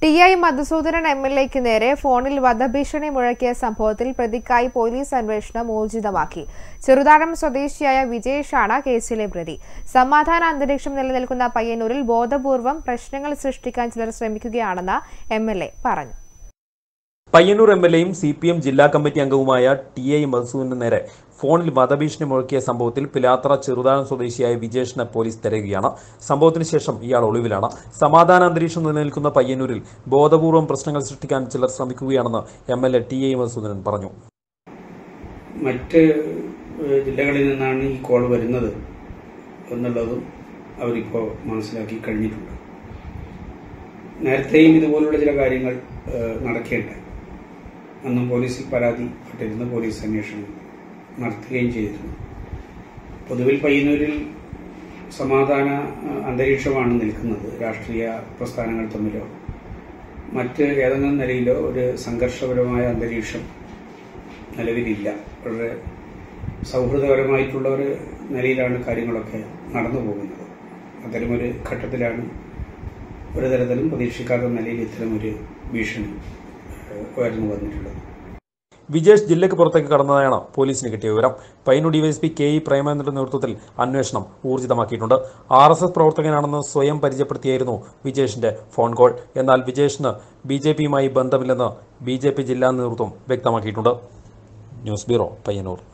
T I Madhusoodanan M L എക്ക് നേരെ ഫോണിൽ വധഭീഷണി മുഴക്കിയ സംഭവത്തിൽ പ്രതിക്കായി പോലീസ് അന്വേഷണം ഊർജിതമാക്കി ചെറുതാഴം സ്വദേശിയായ വിജേഷാണ് കേസിലെ പ്രതി സമാധാന അന്തരീക്ഷം നിലനിൽക്കുന്ന പയ്യന്നൂരിൽ ബോധപൂർവം പ്രശ്നങ്ങൾ സൃഷ്ടിക്കാൻ ചിലർ ശ്രമിക്കുകയാണെന്ന് എം എൽ എ പറഞ്ഞു പയ്യന്നൂർ എം എൽ എയും സി പി എം ജില്ലാ കമ്മിറ്റി അംഗവുമായ ടി ഐ മധുസൂദന് നേരെ ഫോണിൽ വധഭീഷണി മുഴക്കിയ സംഭവത്തിൽ പിലാത്ര ചെറുതാഴം സ്വദേശിയായ വിജേഷിനെ പോലീസ് തിരയുകയാണ് സംഭവത്തിന് ശേഷം ഇയാൾ ഒളിവിലാണ് സമാധാന അന്തരീക്ഷം നിലനിൽക്കുന്ന പയ്യന്നൂരിൽ ബോധപൂർവം പ്രശ്നങ്ങൾ സൃഷ്ടിക്കാൻ ചിലർ ശ്രമിക്കുകയാണെന്ന് M L A T I Madhusoodanan പറഞ്ഞു മറ്റ് ഏഹ്, ജില്ലകളിൽ നിന്നാണ് ഈ കോൾ വരുന്നത് എന്നുള്ളതും അവരിപ്പോൾ മനസ്സിലാക്കി കഴിഞ്ഞിട്ടുണ്ട് നേരത്തെയും ഇതുപോലുള്ള ചില കാര്യങ്ങൾ ഏഹ്, നടക്കേണ്ടായി അന്നും പോലീസിൽ പരാതിപ്പെട്ടിരുന്നു പോലീസ് അന്വേഷണം നടത്തുകയും ചെയ്തിരുന്നു പൊതുവിൽ പയ്യന്നൂരിൽ സമാധാന ഏഹ്, അന്തരീക്ഷമാണ് നിൽക്കുന്നത് രാഷ്ട്രീയ പ്രസ്ഥാനങ്ങൾ തമ്മിലോ മറ്റ് ഏതെങ്കിലും നിലയിലോ ഒരു സംഘർഷപരമായ അന്തരീക്ഷം നിലവിലില്ല വളരെ സൗഹൃദപരമായിട്ടുള്ള ഒരു നിലയിലാണ് കാര്യങ്ങളൊക്കെ നടന്നു പോകുന്നത് അത്തരമൊരു ഘട്ടത്തിലാണ് ഒരു തരത്തിലും പ്രതീക്ഷിക്കാത്ത നിലയിൽ ഇത്തരമൊരു ഭീഷണി ഏഹ്, ഉയർന്നു വന്നിട്ടുള്ളത് വിജേഷ് ജില്ലയ്ക്ക് പുറത്തേക്ക് കടന്നതായാണ് പോലീസിന് കിട്ടിയ വിവരം പയ്യന്നൂർ ഡിവൈഎസ്പി കെ ഇ പ്രേമേന്ദ്രന്റെ നേതൃത്വത്തിൽ അന്വേഷണം ഊർജിതമാക്കിയിട്ടുണ്ട് ആർ എസ് എസ് പ്രവർത്തകനാണെന്ന് സ്വയം പരിചയപ്പെടുത്തിയായിരുന്നു വിജേഷിന്റെ ഫോൺ കോൾ എന്നാൽ വിജേഷിന് ബി ജെ പിയുമായി ബന്ധമില്ലെന്ന് ബി ജെ പി ജില്ലാ നേതൃത്വം വ്യക്തമാക്കിയിട്ടുണ്ട് ന്യൂസ് ബ്യൂറോ പയ്യന്നൂർ